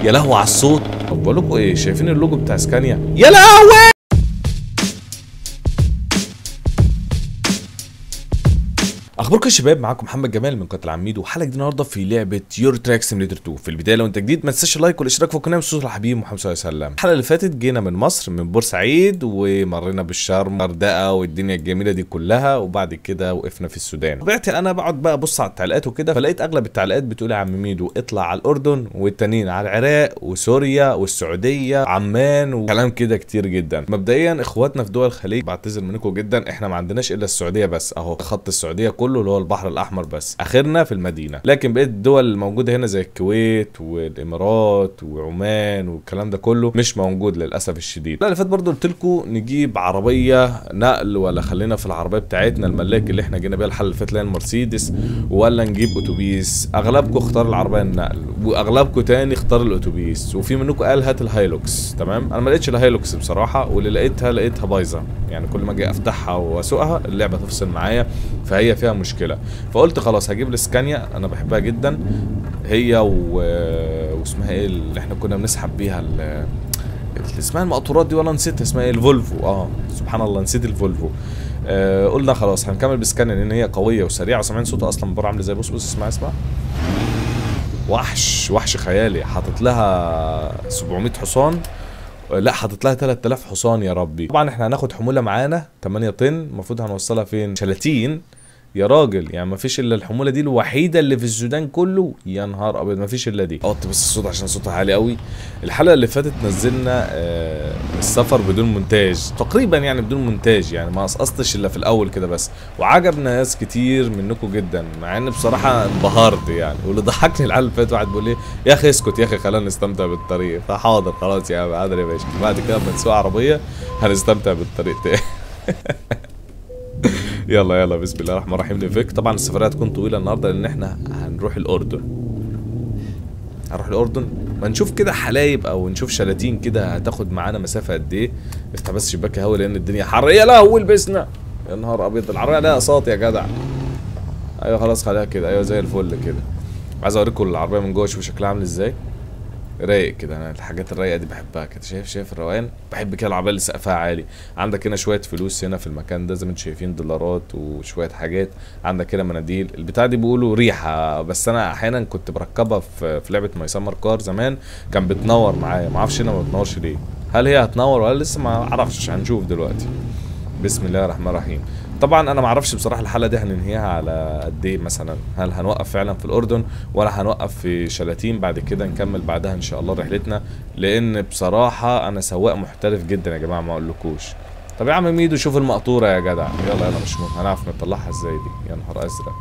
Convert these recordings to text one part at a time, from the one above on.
يا لهوي على الصوت طب بقول لكم ايه شايفين اللوجو بتاع اسكانيا يا لهوي اخباركم يا شباب معاكم محمد جمال من قناه العميد وحلقه جديده النهارده في لعبه يورو تراك سيميليتر 2 في البدايه لو انت جديد ما تنساش اللايك والاشتراك في القناه بصوت الحبيب محمد صلى الله عليه وسلم الحلقه اللي فاتت جينا من مصر من بورسعيد ومرينا بالشرم غردقه والدنيا الجميله دي كلها وبعد كده وقفنا في السودان طبيعتي انا بقعد بقى ابص على التعليقات وكده فلقيت اغلب التعليقات بتقول يا عم ميدو اطلع على الاردن والتانيين على العراق وسوريا والسعوديه عمان وكلام كده كتير جدا مبدئيا اخواتنا في دول الخليج بعتذر منكم جدا احنا ما عندناش الا السعوديه بس اهو خط السعوديه كله اللي هو البحر الاحمر بس اخرنا في المدينه لكن بقيت الدول الموجوده هنا زي الكويت والامارات وعمان والكلام ده كله مش موجود للاسف الشديد لا اللي فات برضه قلت لكم نجيب عربيه نقل ولا خلينا في العربيه بتاعتنا الملاك اللي احنا جينا بيها الحلقه اللي فاتت اللي هي المرسيدس ولا نجيب اتوبيس اغلبكم اختار العربيه النقل واغلبكم تاني اختار الاتوبيس وفي منكم قال هات الهايلوكس تمام انا ما لقيتش الهايلوكس بصراحه واللي لقيتها لقيتها بايظه يعني كل ما اجي افتحها واسوقها اللعبه تفصل معايا فهي فيها مشكله فقلت خلاص هجيب الاسكانيا انا بحبها جدا هي و... واسمها ايه اللي احنا كنا بنسحب بيها ال... اللي اسمها المقطورات دي ولا نسيت اسمها ايه الفولفو اه سبحان الله نسيت الفولفو آه قلنا خلاص هنكمل بسكانيا لان هي قويه وسريعه وسامعين صوتها اصلا من بره عامل ازاي بص بص اسمع اسمع وحش وحش خيالي حاطط لها 700 حصان لا حاطط لها 3000 حصان يا ربي طبعا احنا هناخد حموله معانا 8 طن المفروض هنوصلها فين شلاتين يا راجل يعني ما فيش الا الحموله دي الوحيده اللي في السودان كله يا نهار ابيض ما فيش الا دي اوطي بس الصوت عشان صوتها عالي قوي الحلقه اللي فاتت نزلنا آه السفر بدون مونتاج تقريبا يعني بدون مونتاج يعني ما قصقصتش الا في الاول كده بس وعجب ناس كتير منكم جدا مع ان بصراحه انبهرت يعني واللي ضحكني الحلقه اللي فاتت واحد بيقول لي يا اخي اسكت يا اخي خلينا نستمتع بالطريق فحاضر خلاص يا عم حاضر يا باشا بعد كده لما نسوق عربيه هنستمتع بالطريق تاني يلا يلا بسم الله الرحمن الرحيم نفك طبعا السفريه هتكون طويله النهارده لان احنا هنروح الاردن هنروح الاردن ما نشوف كده حلايب او نشوف شلاتين كده هتاخد معانا مسافه قد ايه افتح بس شباك هوا لان الدنيا حر يا لهوي لبسنا يا نهار ابيض العربيه لها صوت يا جدع ايوه خلاص خليها كده ايوه زي الفل كده عايز اوريكم العربيه من جوه شوفوا شكلها عامل ازاي رايق كده انا الحاجات الرايقه دي بحبها كده شايف شايف الروقان بحب كده العربيه اللي سقفها عالي عندك هنا شويه فلوس هنا في المكان ده زي ما انتم شايفين دولارات وشويه حاجات عندك هنا مناديل البتاع دي بيقولوا ريحه بس انا احيانا كنت بركبها في في لعبه ماي سمر كار زمان كان بتنور معايا ما اعرفش هنا ما بتنورش ليه هل هي هتنور ولا لسه ما اعرفش هنشوف دلوقتي بسم الله الرحمن الرحيم طبعا انا ما اعرفش بصراحه الحلقه دي هننهيها على قد ايه مثلا هل هنوقف فعلا في الاردن ولا هنوقف في شلاتين بعد كده نكمل بعدها ان شاء الله رحلتنا لان بصراحه انا سواق محترف جدا يا جماعه ما اقولكوش طب يا عم ميدو شوف المقطوره يا جدع يلا يلا مش مهم هنعرف نطلعها ازاي دي يا نهار ازرق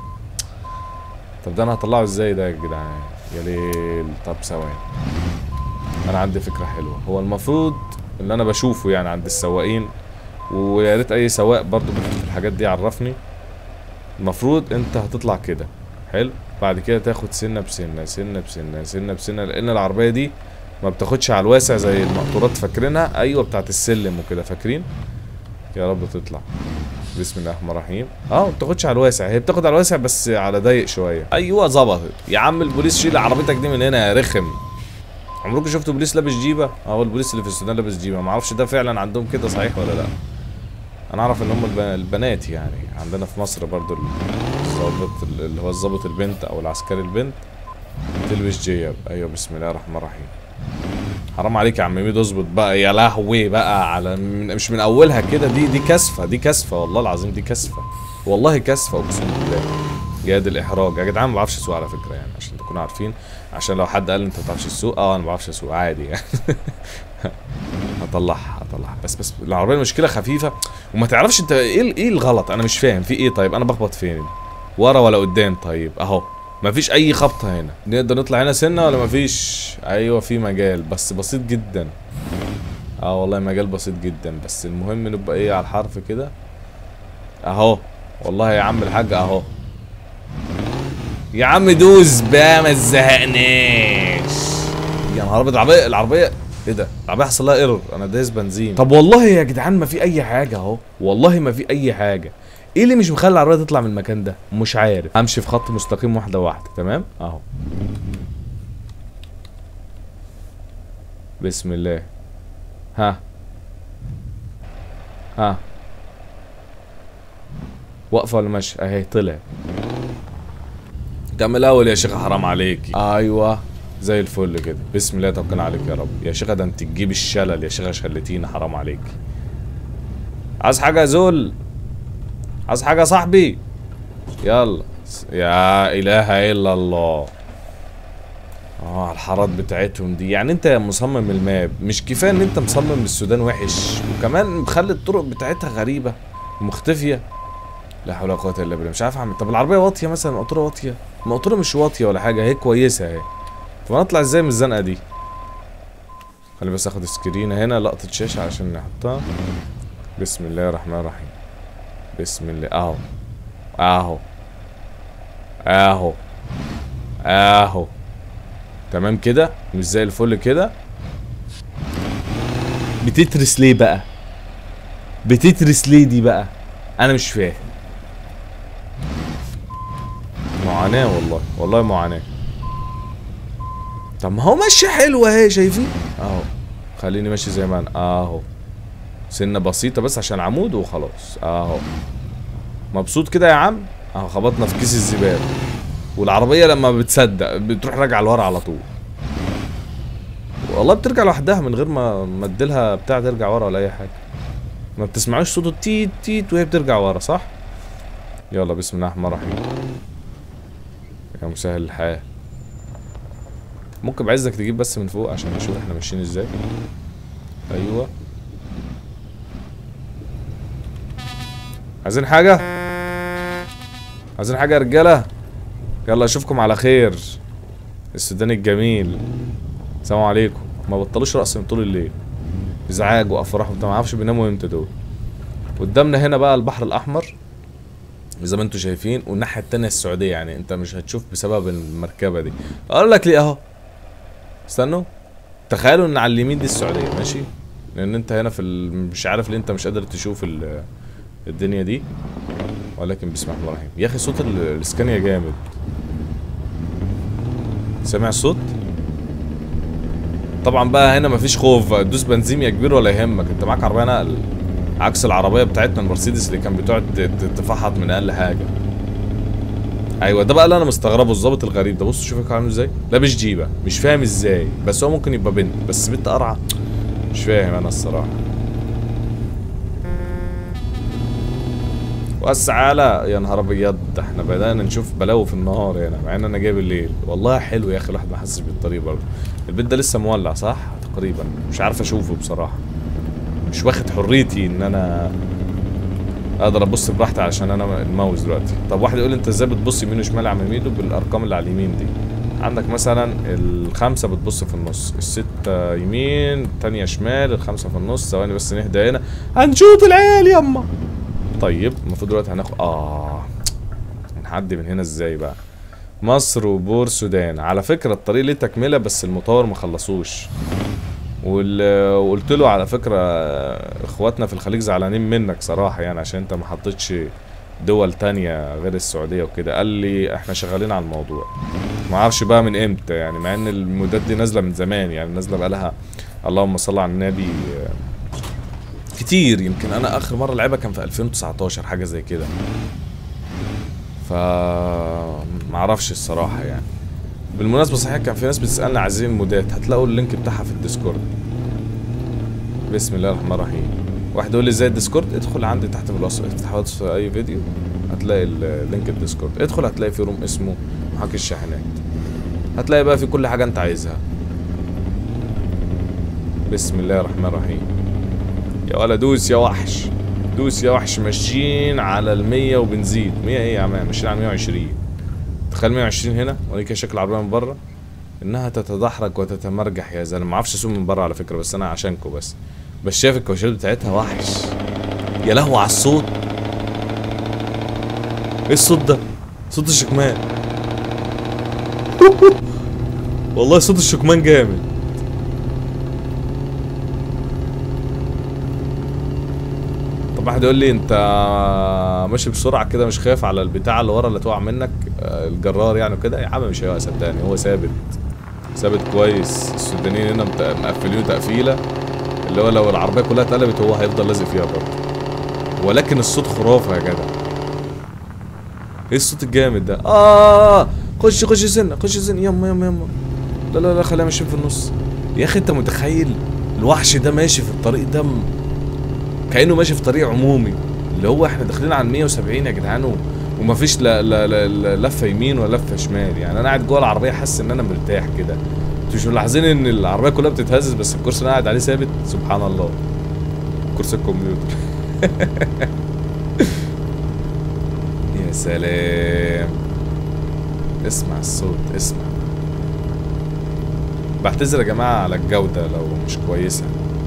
طب ده انا هطلعه ازاي ده يا جدعان يا ليل طب ثواني انا عندي فكره حلوه هو المفروض اللي انا بشوفه يعني عند السواقين ويا ريت اي سواق برضو في الحاجات دي يعرفني المفروض انت هتطلع كده حلو بعد كده تاخد سنه بسنه سنه بسنه سنه بسنه لان العربيه دي ما بتاخدش على الواسع زي المقطورات فاكرينها ايوه بتاعت السلم وكده فاكرين يا رب تطلع بسم الله الرحمن الرحيم اه ما بتاخدش على الواسع هي بتاخد على الواسع بس على ضيق شويه ايوه ظبطت يا عم البوليس شيل عربيتك دي من هنا يا رخم عمركم شفتوا بوليس لابس جيبه اه البوليس اللي في السودان لابس جيبه ما اعرفش ده فعلا عندهم كده صحيح ولا لا انا اعرف ان هم البنات يعني عندنا في مصر برضو الظابط اللي هو الظابط البنت او العسكري البنت تلبس جيب ايوه بسم الله الرحمن الرحيم حرام عليك يا عم ميدو اظبط بقى يا لهوي بقى على من مش من اولها كده دي دي كسفه دي كسفه والله العظيم دي كسفه والله كسفه اقسم بالله جاد الاحراج يا جدعان ما بعرفش اسوق على فكره يعني عشان تكونوا عارفين عشان لو حد قال لي انت ما بتعرفش تسوق اه انا ما بعرفش اسوق عادي يعني هطلعها هطلعها بس بس العربيه المشكله خفيفه وما تعرفش انت ايه ايه الغلط انا مش فاهم في ايه طيب انا بخبط فين ورا ولا قدام طيب اهو مفيش اي خبطه هنا نقدر نطلع هنا سنه ولا مفيش ايوه في مجال بس بسيط جدا اه والله مجال بسيط جدا بس المهم نبقى ايه على الحرف كده اهو والله يا عم الحاج اهو يا عم دوس بقى ما تزهقناش يا نهار ابيض العربيه العربيه ايه ده؟ العربيه حصل لها ايرور انا دايس بنزين طب والله يا جدعان ما في اي حاجه اهو والله ما في اي حاجه ايه اللي مش مخلي العربيه تطلع من المكان ده مش عارف امشي في خط مستقيم واحده واحده تمام اهو بسم الله ها ها واقفه ولا ماشي اهي طلع كمل اول يا شيخه حرام عليكي ايوه زي الفل كده بسم الله توكلنا عليك يا رب يا شيخه ده انت تجيب الشلل يا شيخه شلتينا حرام عليك عايز حاجه يا زول عايز حاجه يا صاحبي يلا يا اله الا الله اه الحارات بتاعتهم دي يعني انت يا مصمم الماب مش كفايه ان انت مصمم السودان وحش وكمان مخلي الطرق بتاعتها غريبه ومختفيه لا حول ولا قوه الا بالله مش عارف اعمل طب العربيه واطيه مثلا المقطوره واطيه المقطوره مش واطيه ولا حاجه هي كويسه اهي طب انا اطلع ازاي من الزنقه دي خلي بس اخد سكرين هنا لقطه شاشه عشان نحطها بسم الله الرحمن الرحيم بسم الله اهو اهو اهو اهو تمام كده مش زي الفل كده بتترس ليه بقى بتترس ليه دي بقى انا مش فاهم معاناة والله والله معاناة طب ما هو ماشي حلو اهي شايفين اهو خليني ماشي زي ما انا اهو سنة بسيطة بس عشان عمود وخلاص اهو مبسوط كده يا عم اهو خبطنا في كيس الزبالة والعربية لما بتصدق بتروح راجعة لورا على طول والله بترجع لوحدها من غير ما ما اديلها بتاع ترجع ورا ولا اي حاجة ما بتسمعوش صوت التيت تيت وهي بترجع ورا صح؟ يلا بسم الله الرحمن الرحيم يا مسهل الحياة ممكن بعزك تجيب بس من فوق عشان نشوف احنا ماشيين ازاي ايوه عايزين حاجة عايزين حاجة يا رجالة يلا اشوفكم على خير السوداني الجميل السلام عليكم ما بطلوش رقص من طول الليل ازعاج وافراح وبتاع ما اعرفش بيناموا امتى دول قدامنا هنا بقى البحر الاحمر زي ما انتم شايفين والناحيه التانية السعوديه يعني انت مش هتشوف بسبب المركبه دي اقول لك ليه اهو استنوا تخيلوا ان على اليمين دي السعوديه ماشي لان انت هنا في ال... مش عارف ليه انت مش قادر تشوف ال... الدنيا دي ولكن بسم الله الرحمن الرحيم يا اخي صوت ال- الاسكانيا جامد سامع الصوت طبعا بقى هنا مفيش خوف دوس بنزين يا كبير ولا يهمك انت معاك عربيه نقل عكس العربيه بتاعتنا المرسيدس اللي كان بتقعد ت- ت- تفحط من اقل حاجه ايوه ده بقى اللي انا مستغربه الظابط الغريب ده بص شوف عامل ازاي لابس جيبه مش فاهم ازاي بس هو ممكن يبقى بنت بس بنت قرعه مش فاهم انا الصراحه وسع على يا نهار ابيض ده احنا بدانا نشوف بلاوي في النهار هنا مع ان انا جاي بالليل والله حلو يا اخي الواحد ما حسش بالطريق برضه البيت ده لسه مولع صح تقريبا مش عارف اشوفه بصراحه مش واخد حريتي ان انا اقدر ابص براحتي علشان انا الماوس دلوقتي طب واحد يقول لي انت ازاي بتبص يمين وشمال على يمينه بالارقام اللي على اليمين دي عندك مثلا الخمسة بتبص في النص الستة يمين التانية شمال الخمسة في النص ثواني بس نهدى هنا هنشوط العيال يما طيب المفروض دلوقتي هناخد اه هنعدي من هنا ازاي بقى مصر وبور سودان على فكرة الطريق ليه تكملة بس المطور ما خلصوش وال- وقلت له على فكرة آه، اخواتنا في الخليج زعلانين منك صراحة يعني عشان انت ما حطيتش دول تانية غير السعودية وكده قال لي احنا شغالين على الموضوع ما اعرفش بقى من امتى يعني مع ان المودات دي نازلة من زمان يعني نازلة بقالها اللهم صل على النبي آه، كتير يمكن انا اخر مرة لعبها كان في 2019 حاجة زي كده ف ما اعرفش الصراحة يعني بالمناسبة صحيح كان في ناس بتسألني عايزين المودات هتلاقوا اللينك بتاعها في الديسكورد بسم الله الرحمن الرحيم واحد يقول لي ازاي الديسكورد ادخل عندي تحت في الوصف افتح وصف اي فيديو هتلاقي ال- لينك الديسكورد ادخل هتلاقي في روم اسمه محاكي الشاحنات هتلاقي بقى في كل حاجة انت عايزها بسم الله الرحمن الرحيم يا ولا دوس يا وحش دوس يا وحش ماشيين على المية وبنزيد مية ايه يا عم ماشيين على مية وعشرين تخيل 120 هنا وريك كده شكل العربيه من بره انها تتدحرج وتتمرجح يا زلمه ما اعرفش اسوق من بره على فكره بس انا عشانكو بس بس شايف الكواشات بتاعتها وحش يا لهوي على الصوت ايه الصوت ده صوت الشكمان والله صوت الشكمان جامد طب واحد يقول لي انت ماشي بسرعه كده مش خايف على البتاع اللي ورا اللي تقع منك آه، الجرار يعني وكده يا عم مش هيقع صدقني هو ثابت ثابت كويس السودانيين هنا مت- مقفلينه تقفيله اللي هو لو العربيه كلها اتقلبت هو هيفضل لازق فيها برضه ولكن الصوت خرافه يا جدع ايه الصوت الجامد ده اه خش خش سنه خش سنه يما يما يما لا لا لا خليها ماشيه في النص يا اخي انت متخيل الوحش ده ماشي في الطريق ده م- كانه ماشي في طريق عمومي اللي هو احنا داخلين على 170 يا جدعان و- ومفيش لا لا لا لا لفه يمين ولا لفه شمال يعني انا قاعد جوه العربيه حاسس ان انا مرتاح كده انتوا مش ملاحظين ان العربيه كلها بتتهزز بس الكرسي اللي انا قاعد عليه ثابت سبحان الله كرسي الكمبيوتر يا سلام اسمع الصوت اسمع بعتذر يا جماعة على الجودة لو مش كويسة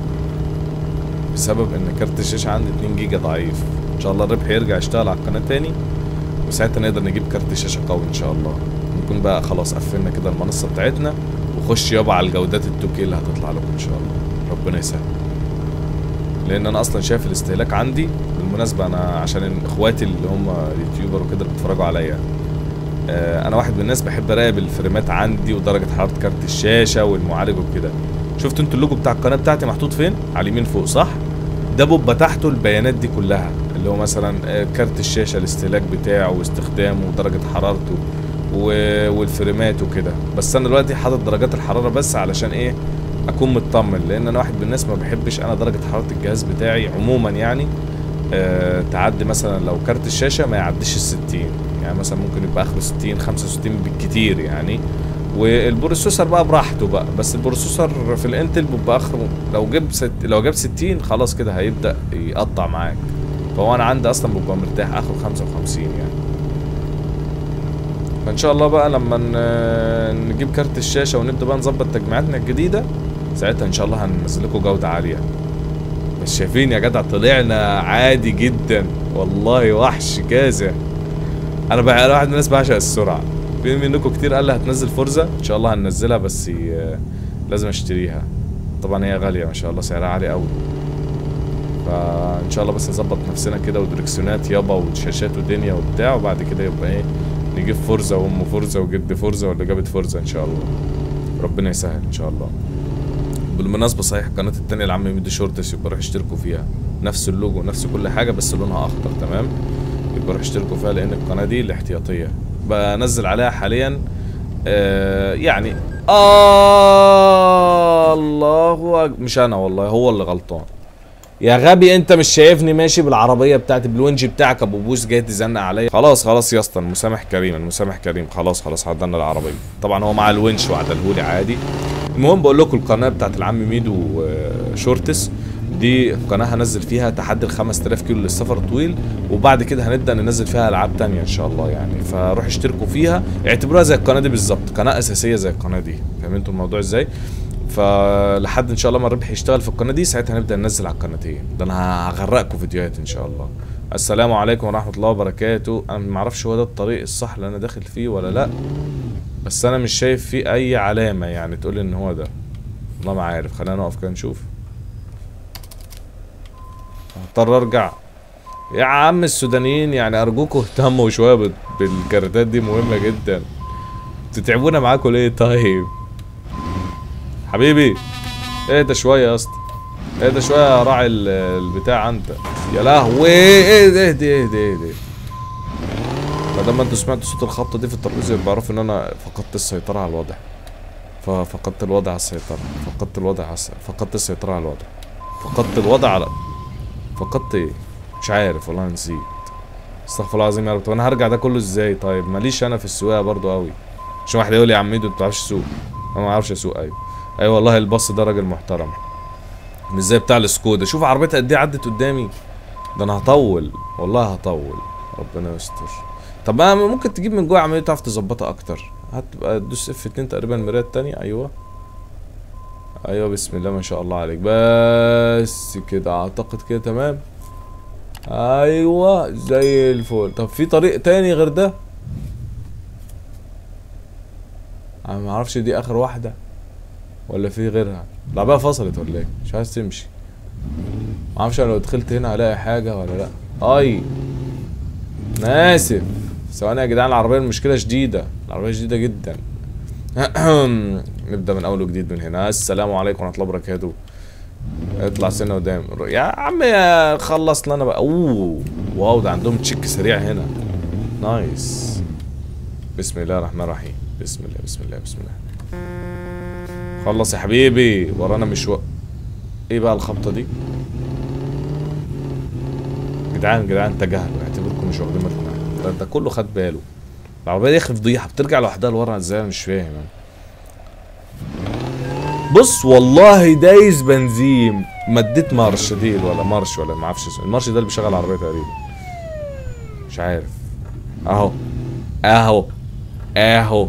بسبب ان كارت الشاشة عندي 2 جيجا ضعيف ان شاء الله الربح يرجع يشتغل على القناة تاني وساعتها نقدر نجيب كارت شاشة قوي ان شاء الله نكون بقى خلاص قفلنا كده المنصة بتاعتنا وخش يابا على الجودات التوكي اللي هتطلع لكم ان شاء الله ربنا يسهل لان انا اصلا شايف الاستهلاك عندي بالمناسبه انا عشان اخواتي اللي هم يوتيوبر وكده اللي بيتفرجوا عليا آه، انا واحد من الناس بحب اراقب الفريمات عندي ودرجه حراره كارت الشاشه والمعالج وكده شفتوا انتوا اللوجو بتاع القناه بتاعتي محطوط فين على اليمين فوق صح ده بيبقى تحته البيانات دي كلها اللي هو مثلا آه، كارت الشاشه الاستهلاك بتاعه واستخدامه ودرجه حرارته و- والفريمات وكده بس انا دلوقتي حاطط درجات الحراره بس علشان ايه اكون مطمن لان انا واحد من الناس ما بحبش انا درجه حراره الجهاز بتاعي عموما يعني آه تعدي مثلا لو كارت الشاشه ما يعديش ال 60 يعني مثلا ممكن يبقى اخره 60 65 بالكتير يعني والبروسيسور بقى براحته بقى بس البروسيسور في الانتل بيبقى اخره لو جاب ست لو جاب 60 خلاص كده هيبدا يقطع معاك فهو انا عندي اصلا ببقى مرتاح اخره 55 يعني فان شاء الله بقى لما ن- نجيب كارت الشاشه ونبدا بقى نظبط تجميعاتنا الجديده ساعتها ان شاء الله هننزل لكم جوده عاليه بس شايفين يا جدع طلعنا عادي جدا والله وحش كازح انا بقى أنا واحد من الناس بعشق السرعه في منكم كتير قال لي هتنزل فرزه ان شاء الله هننزلها بس ي- لازم اشتريها طبعا هي غاليه ما شاء الله سعرها عالي قوي فان شاء الله بس نظبط نفسنا كده ودركسيونات يابا وشاشات ودنيا وبتاع وبعد كده يبقى ايه نجيب فرزه وام فرزه وجد فرزه ولا جابت فرزه ان شاء الله ربنا يسهل ان شاء الله بالمناسبة صحيح القناة التانية العم ميدو شورتس يبقى روح اشتركوا فيها نفس اللوجو نفس كل حاجة بس لونها أخضر تمام يبقى روح اشتركوا فيها لأن القناة دي الاحتياطية بنزل عليها حاليا آه يعني آه الله أك- مش أنا والله هو اللي غلطان يا غبي انت مش شايفني ماشي بالعربيه بتاعتي بالونج بتاعك ابو بوس جاي تزنق عليا خلاص خلاص يا اسطى المسامح كريم المسامح كريم خلاص خلاص عدلنا العربيه طبعا هو مع الونش وعدلهولي عادي المهم بقول لكم القناه بتاعت العم ميدو آه، شورتس دي قناه هنزل فيها تحدي ال 5000 كيلو للسفر الطويل وبعد كده هنبدا ننزل فيها العاب تانية ان شاء الله يعني فروح اشتركوا فيها اعتبروها زي القناه دي بالظبط قناه اساسيه زي القناه دي فاهمين انتوا الموضوع ازاي فلحد ان شاء الله ما الربح يشتغل في القناه دي ساعتها هنبدا ننزل على القناتين ده انا هغرقكم فيديوهات ان شاء الله السلام عليكم ورحمه الله وبركاته انا ما اعرفش هو ده الطريق الصح اللي انا داخل فيه ولا لا بس انا مش شايف فيه اي علامه يعني تقول ان هو ده والله ما عارف خلينا نقف كده نشوف هضطر ارجع يا عم السودانيين يعني ارجوكوا اهتموا شويه بال- بالكارتات دي مهمه جدا تتعبونا معاكم ليه طيب حبيبي اهدى شويه يا اسطى اهدى شويه يا راعي ال- البتاع انت يا لهوي اهدى اهدى اهدى اهدى ما دام انتوا سمعتوا صوت الخبطه دي في الترابيزه يبقى اعرفوا ان انا فقدت السيطره على الوضع ففقدت الوضع على السيطره فقدت الوضع على الس- فقدت السيطره على الوضع فقدت الوضع على فقدت ايه مش عارف والله نسيت استغفر الله العظيم يا رب طب انا هرجع ده كله ازاي طيب ماليش انا في السواقه برضو قوي عشان واحد يقول لي يا عم ميدو انت ما بتعرفش تسوق انا ما اعرفش اسوق ايوه ايوه والله الباص ده راجل محترم مش زي بتاع السكودا شوف عربيتها قد ايه عدت قدامي ده انا هطول والله هطول ربنا يستر طب ما ممكن تجيب من جوه عمليه تعرف تظبطها اكتر هتبقى تدوس اف 2 تقريبا المرايه التانية ايوه ايوه بسم الله ما شاء الله عليك بس كده اعتقد كده تمام ايوه زي الفل طب في طريق تاني غير ده انا ما اعرفش دي اخر واحده ولا في غيرها العربيه فصلت ولا ايه مش عايز تمشي ما اعرفش انا لو دخلت هنا هلاقي حاجه ولا لا اي انا اسف ثواني يا جدعان العربيه المشكله شديده العربيه شديده جدا نبدا من اول وجديد من هنا السلام عليكم ورحمه الله وبركاته اطلع سنه قدام يا عم يا خلص لنا بقى اوه واو ده عندهم تشيك سريع هنا نايس بسم الله الرحمن الرحيم بسم الله بسم الله بسم الله خلص يا حبيبي ورانا مشوار ايه بقى الخبطه دي جدعان جدعان تجاهلوا اعتبركم مش واخدين بالكم ده, ده كله خد باله العربيه دي اخر فضيحه بترجع لوحدها لورا ازاي انا مش فاهم يعني. بص والله دايس بنزين مديت مارش دي ولا مارش ولا ما اعرفش اسمه المارش ده اللي بيشغل العربيه تقريبا مش عارف اهو اهو اهو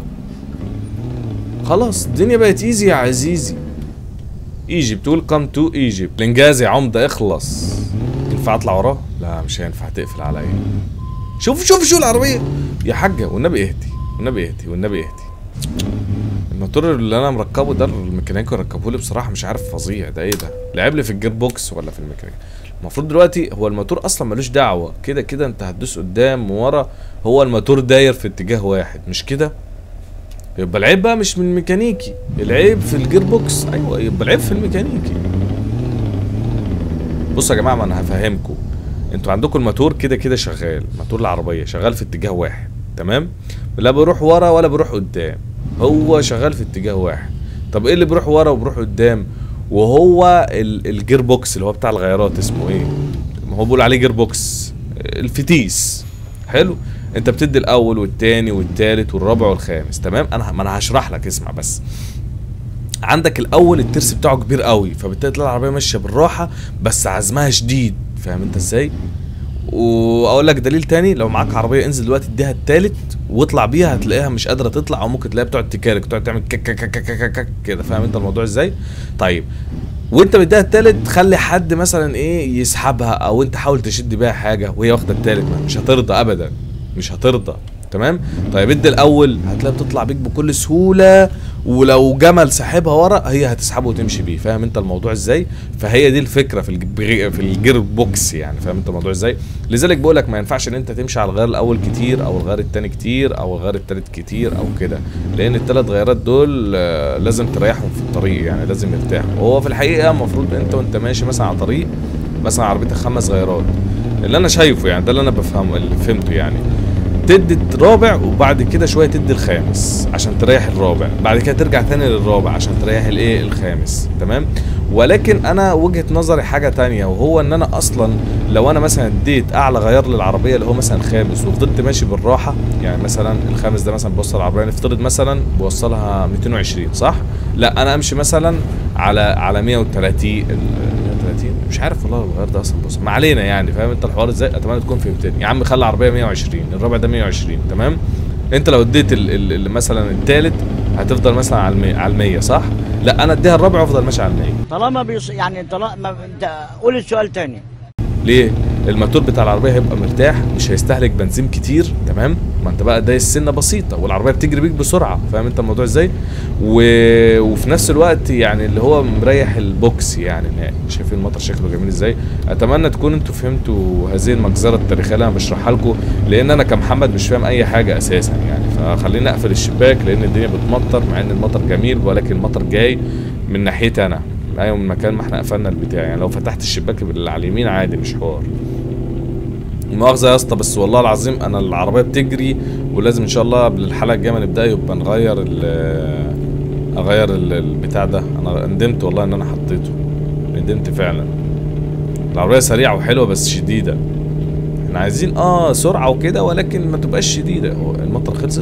خلاص الدنيا بقت ايزي يا عزيزي ايجيبت ويلكم تو ايجيبت الانجاز يا عمده اخلص ينفع اطلع وراه لا مش هينفع تقفل عليا شوف شوف شو العربيه يا حاجه والنبي اهدي والنبي اهدي والنبي اهدي الموتور اللي انا مركبه ده الميكانيكي ركبه لي بصراحه مش عارف فظيع ده ايه ده لعب لي في الجير بوكس ولا في الميكانيكي المفروض دلوقتي هو الموتور اصلا ملوش دعوه كده كده انت هتدوس قدام وورا هو الموتور داير في اتجاه واحد مش كده يبقى العيب بقى مش من الميكانيكي العيب في الجير بوكس ايوه يبقى العيب في الميكانيكي بصوا يا جماعه ما انا هفهمكم انتوا عندكم الموتور كده كده شغال موتور العربيه شغال في اتجاه واحد تمام لا بيروح ورا ولا بيروح قدام هو شغال في اتجاه واحد طب ايه اللي بيروح ورا وبيروح قدام وهو ال- الجير بوكس اللي هو بتاع الغيارات اسمه ايه ما هو بيقول عليه جير بوكس الفتيس حلو انت بتدي الاول والتاني والتالت والرابع والخامس تمام انا ما انا هشرح لك اسمع بس عندك الاول الترس بتاعه كبير قوي فبالتالي تلاقي العربيه ماشيه بالراحه بس عزمها شديد فاهم انت ازاي واقول لك دليل تاني لو معاك عربيه انزل دلوقتي اديها التالت واطلع بيها هتلاقيها مش قادره تطلع او ممكن تلاقيها بتقعد تكارك تقعد تعمل كك كك كك كك كك كده فاهم انت الموضوع ازاي طيب وانت بتديها التالت خلي حد مثلا ايه يسحبها او انت حاول تشد بيها حاجه وهي واخده التالت ما- مش هترضى ابدا مش هترضى تمام طيب ادي الاول هتلاقيها بتطلع بيك بكل سهوله ولو جمل ساحبها ورا هي هتسحبه وتمشي بيه فاهم انت الموضوع ازاي فهي دي الفكره في الج- في الجير بوكس يعني فاهم انت الموضوع ازاي لذلك بقول لك ما ينفعش ان انت تمشي على الغيار الاول كتير او الغيار التاني كتير او الغيار التالت كتير او كده لان الثلاث غيارات دول آه، لازم تريحهم في الطريق يعني لازم يرتاحوا وهو في الحقيقه المفروض انت وانت ماشي مثلا على طريق مثلا عربيتك خمس غيارات اللي انا شايفه يعني ده اللي انا بفهمه اللي فهمته يعني تدي الرابع وبعد كده شويه تدي الخامس عشان تريح الرابع بعد كده ترجع تاني للرابع عشان تريح الايه الخامس تمام ولكن انا وجهه نظري حاجه تانية وهو ان انا اصلا لو انا مثلا اديت اعلى غيار للعربيه اللي هو مثلا خامس وفضلت ماشي بالراحه يعني مثلا الخامس ده مثلا بوصل العربيه نفترض مثلا بوصلها 220 صح لا انا امشي مثلا على على 130 ال- 130 مش عارف والله الغيار ده اصلا بص ما علينا يعني فاهم انت الحوار ازاي اتمنى تكون فهمتني يا عم خلي العربيه 120 الرابع ده 120 تمام انت لو اديت ال- ال- ال- مثلا الثالث هتفضل مثلا على المية على المية صح لا انا اديها الرابع وافضل ماشي على المية طالما بيص... يعني طالما انت قول السؤال تاني ليه الموتور بتاع العربيه هيبقى مرتاح مش هيستهلك بنزين كتير تمام ما انت بقى دايس سنه بسيطه والعربيه بتجري بيك بسرعه فاهم انت الموضوع ازاي و... وفي نفس الوقت يعني اللي هو مريح البوكس يعني نهائي شايفين المطر شكله جميل ازاي اتمنى تكون انتوا فهمتوا هذه المجزره التاريخيه اللي انا بشرحها لكم لان انا كمحمد مش فاهم اي حاجه اساسا يعني فخليني اقفل الشباك لان الدنيا بتمطر مع ان المطر جميل ولكن المطر جاي من ناحيتي انا ايوه من مكان ما احنا قفلنا البتاع يعني لو فتحت الشباك اللي على اليمين عادي مش حوار مؤاخذة يا اسطى بس والله العظيم انا العربية بتجري ولازم ان شاء الله قبل الحلقة الجاية ما نبدأ يبقى نغير ال اغير ال- البتاع ده انا ندمت والله ان انا حطيته ندمت فعلا العربية سريعة وحلوة بس شديدة احنا عايزين اه سرعة وكده ولكن ما تبقاش شديدة هو المطر خلصت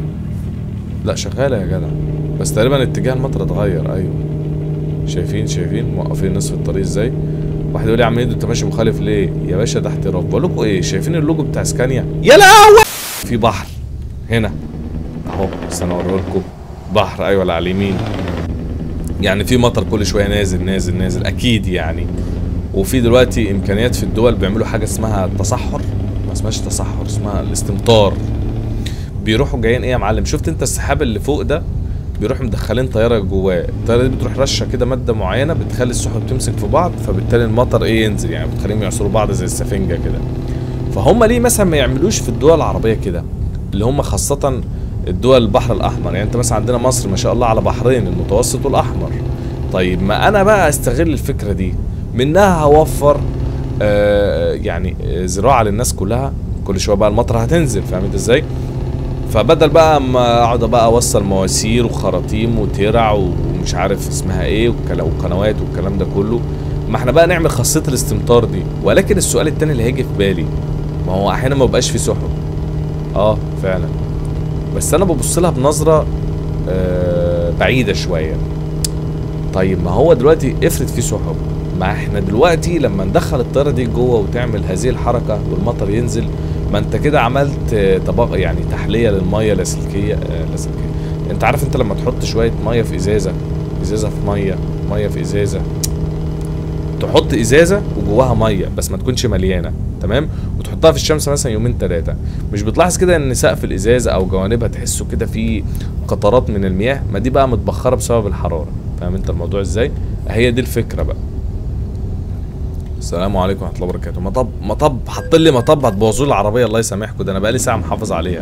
لا شغالة يا جدع بس تقريبا اتجاه المطر اتغير ايوه شايفين شايفين موقفين نصف الطريق ازاي واحد يقول لي يا عم ايدو انت ماشي مخالف ليه يا باشا ده احتراف بقول لكم ايه شايفين اللوجو بتاع اسكانيا يا لهوي في بحر هنا اهو استنى اوريه لكم بحر ايوه اللي على اليمين يعني في مطر كل شويه نازل نازل نازل اكيد يعني وفي دلوقتي امكانيات في الدول بيعملوا حاجه اسمها التصحر ما اسمهاش تصحر اسمها الاستمطار بيروحوا جايين ايه يا معلم شفت انت السحاب اللي فوق ده بيروحوا مدخلين طياره جواه الطياره دي بتروح رشه كده ماده معينه بتخلي السحب تمسك في بعض فبالتالي المطر ايه ينزل يعني بتخليهم يعصروا بعض زي السفنجه كده فهم ليه مثلا ما يعملوش في الدول العربيه كده اللي هم خاصه الدول البحر الاحمر يعني انت مثلا عندنا مصر ما شاء الله على بحرين المتوسط والاحمر طيب ما انا بقى استغل الفكره دي منها هوفر آه يعني آه، زراعه للناس كلها كل شويه بقى المطر هتنزل فاهم انت ازاي فبدل بقى ما اقعد بقى اوصل مواسير وخراطيم وترع ومش عارف اسمها ايه وكلا- وقنوات والكلام ده كله ما احنا بقى نعمل خاصيه الاستمطار دي ولكن السؤال التاني اللي هيجي في بالي ما هو احيانا ما بقاش في سحب اه فعلا بس انا ببص لها بنظره آه بعيده شويه طيب ما هو دلوقتي افرض في سحب ما احنا دلوقتي لما ندخل الطياره دي جوه وتعمل هذه الحركه والمطر ينزل ما انت كده عملت آه، طبق يعني تحليه للميه لاسلكيه آه لاسلكيه انت عارف انت لما تحط شويه ميه في ازازه ازازه في ميه ميه في ازازه تحط ازازه وجواها ميه بس ما تكونش مليانه تمام وتحطها في الشمس مثلا يومين ثلاثه مش بتلاحظ كده ان سقف الازازه او جوانبها تحسه كده في قطرات من المياه ما دي بقى متبخره بسبب الحراره فاهم انت الموضوع ازاي هي دي الفكره بقى السلام عليكم ورحمه الله وبركاته مطب مطب حط لي مطب هتبوظوا لي العربيه الله يسامحكم ده انا بقالي ساعه محافظ عليها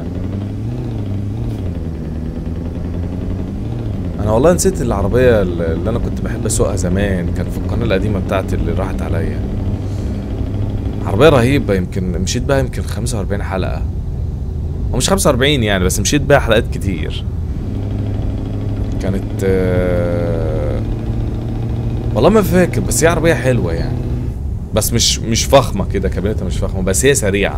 انا والله نسيت العربيه اللي انا كنت بحب اسوقها زمان كان في القناه القديمه بتاعتي اللي راحت عليا عربيه رهيبه يمكن مشيت بقى يمكن 45 حلقه هو مش 45 يعني بس مشيت بقى حلقات كتير كانت آه، والله ما فاكر بس هي عربيه حلوه يعني بس مش مش فخمه كده كابينتها مش فخمه بس هي سريعه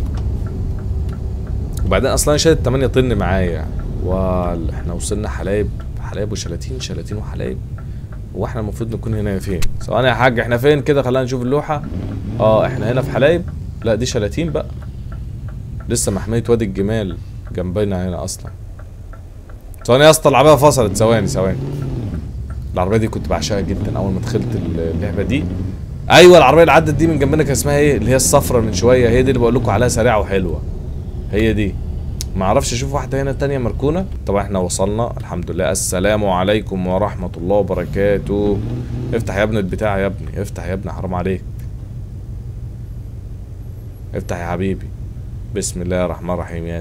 وبعدين اصلا انا شايل 8 طن معايا وال احنا وصلنا حلايب حلايب وشلاتين شلاتين وحلايب هو احنا المفروض نكون هنا فين ثواني يا حاج احنا فين كده خلينا نشوف اللوحه اه احنا هنا في حلايب لا دي شلاتين بقى لسه محمية وادي الجمال جنبنا هنا اصلا ثواني يا اسطى العربيه فصلت ثواني ثواني العربيه دي كنت بعشقها جدا اول ما دخلت اللعبه دي ايوه العربيه اللي عدت دي من جنبنا كان اسمها ايه اللي هي الصفرة من شويه هي دي اللي بقول لكم عليها سريعه وحلوه هي دي ما اعرفش اشوف واحده هنا تانية مركونه طبعا احنا وصلنا الحمد لله السلام عليكم ورحمه الله وبركاته افتح يا ابني البتاع يا ابني افتح يا ابني حرام عليك افتح يا حبيبي بسم الله الرحمن الرحيم يا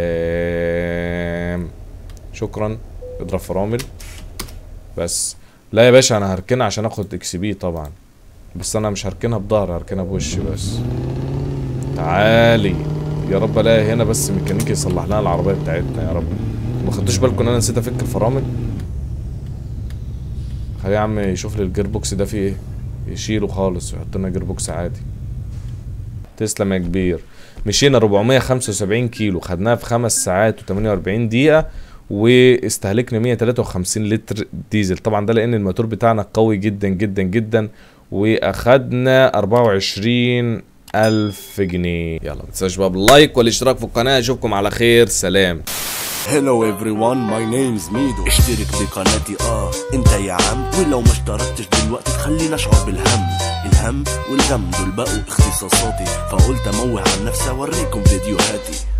سلام شكرا اضرب فرامل بس لا يا باشا انا هركنها عشان اخد اكس بي طبعا بس انا مش هركنها بظهر هركنها بوشي بس تعالي يا رب الاقي هنا بس ميكانيكي يصلح لنا العربيه بتاعتنا يا رب ما خدتوش بالكم ان انا نسيت افك الفرامل خليه يا عم يشوف لي الجير بوكس ده فيه ايه يشيله خالص ويحط لنا جير بوكس عادي تسلم يا كبير مشينا 475 كيلو خدناها في خمس ساعات و48 دقيقة واستهلكنا 153 لتر ديزل طبعا ده لان الموتور بتاعنا قوي جدا جدا جدا واخدنا 24 ألف جنيه يلا ما تنساش بقى باللايك والاشتراك في القناة اشوفكم على خير سلام Hello everyone my name's ميدو اشترك بقناتي اه انت يا عم ولو ما اشتركتش دلوقتي تخليني اشعر بالهم الهم والغم دول بقوا اختصاصاتي فقلت اموه عن نفسي اوريكم فيديوهاتي